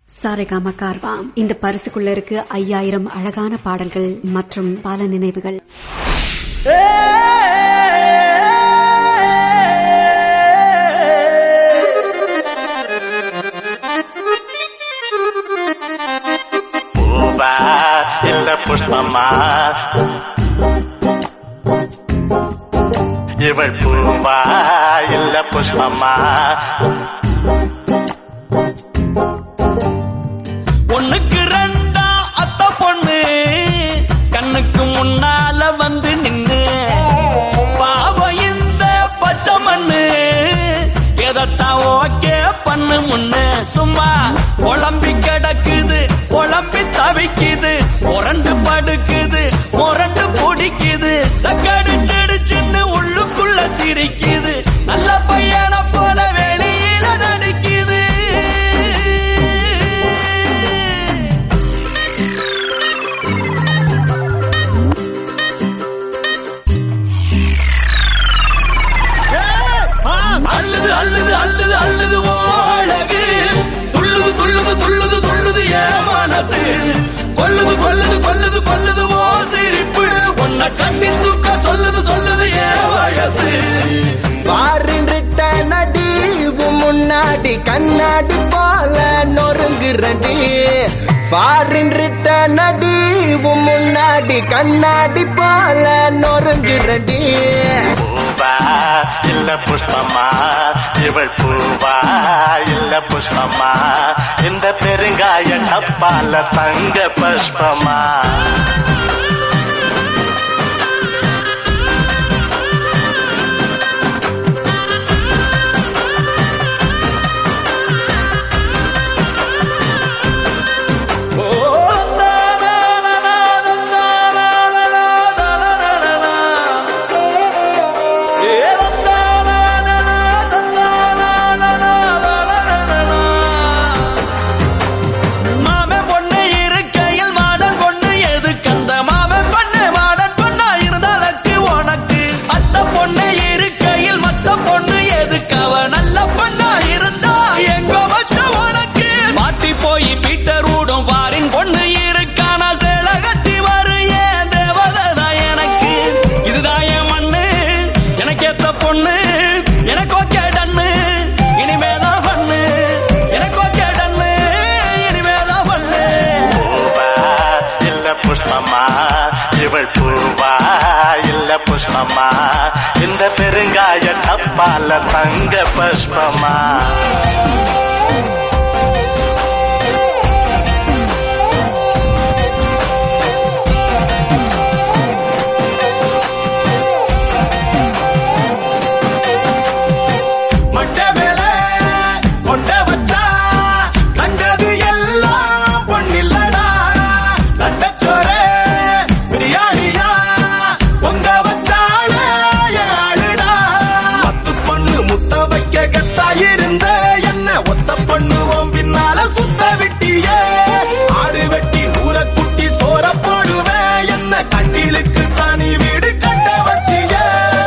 சாரேகாமா கார்வாம் இந்த பரிசுக்குள்ள இருக்கு ஐயாயிரம் அழகான பாடல்கள் மற்றும் பல நினைவுகள் பூவா இல்ல புஷ்பமா இவள் பூவா இல்ல புஷ்பமா ஒண்ணுக்கு ரெண்டா அத்த பொண்ணு கண்ணுக்கு முன்னால வந்து நின்னு பாவம் இந்த பச்சை மண்ணு எதத்தான் ஓகே பண்ணு முன்னு சும்மா குழம்பி கிடக்குது குழம்பி தவிக்குது முரண்டு படுக்குது முரண்டு பிடிக்குது கடிச்சிடுச்சுன்னு உள்ளுக்குள்ள சிரிக்குது நல்ல பையனை போல வெளியில நடிக்குது அள்ளுது அள்ளுது அள்ளுது அள்ளுது ஓழகு துள்ளுது துள்ளுது துள்ளுது துள்ளுது ஏன் மனசு கொல்லுது கொல்லுது கொல்லுது கொல்லுது ஓ சிரிப்பு உன்னை கண்டி தூக்க சொல்லுது சொல்லுது ஏன் வயசு பாருன்றிட்ட நடி உன் முன்னாடி கண்ணாடி போல நொறுங்குறடி பாருன்றிட்ட நடி உன் முன்னாடி கண்ணாடி போல நொறுங்குறடி பூவா இல்ல புஷ்பமா இவள் பூவா இல்ல புஷ்பமா இந்த பெருங்காய டப்பால தங்க புஷ்பமா ஓ மாமன் பொண்ணு இருக்கையில் மாடன் பொண்ணு எதுக்கு அந்த மாமன் பொண்ணு மாடன் பொண்ணா இருந்தாலக்கு உனக்கு அத்த பொண்ணு இருக்கையில் மத்த பொண்ணு எதுக்கு அவ நல்ல பொண்ணா இருந்தா எங்க வச்ச உனக்கு மாட்டி போய் பீட்டர் ஊடும் வாரின் பொண்ணு இருக்கான சேல கட்டி வரு ஏன் தேவதைதான் எனக்கு இதுதான் என் மண்ணு எனக்கு ஏத்த பொண்ணு எனக்கு ஓகே டன்னு இனிமேதான் பண்ணு எனக்கு ஓகே டன்னு இனிமேதான் பண்ணு பூவா இல்ல புஷ்பமா இவள் பூவா இல்ல புஷ்பமா இந்த பெருங்காய டப்பால தங்க புஷ்பமா மட்டை மேல கொண்டை வச்சா கண்டது எல்லாம் பொன்னில்லடா நட்டச்சோரே பிரியாணியா பொங்க வச்சாலே ஆளுடா பத்து பொண்ணு முட்டை வைக்க கத்தா இருந்த என்ன ஒத்த பண்ணுவோம் பின்னால சுத்த விட்டியே ஆடு வெட்டி ஊற குட்டி சோற போடுவேன் என்ன கட்டிலுக்கு தனி வீடு கட்ட வச்சியே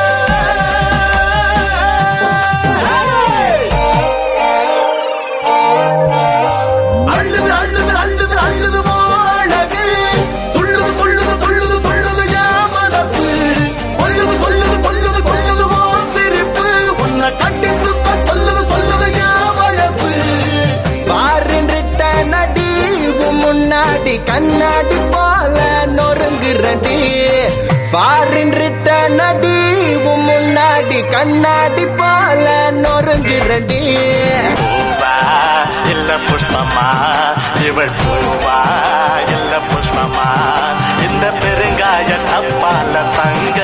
அள்ளுது அள்ளுது அள்ளுது அள்ளுது வாழகு துள்ளுது துள்ளுது துள்ளுது துள்ளுது என் மனசு கொல்லுது கொல்லுது கொல்லுது கொல்லுது வா சிரிப்பு உன்னை கட்டி துக்க சொல்லுது சொல்லுது என் வயசு பாருன்றிட்ட நடி உன் முன்னாடி கண்ணாடி போல நொறுங்குறடி பாருன்றிட்ட நடி உன் முன்னாடி கண்ணாடி போல நொறுங்குறடி பூவா இல்ல புஷ்பமா இவள் பூவா இல்ல புஷ்பமா இந்த பெருங்காய டப்பால தங்க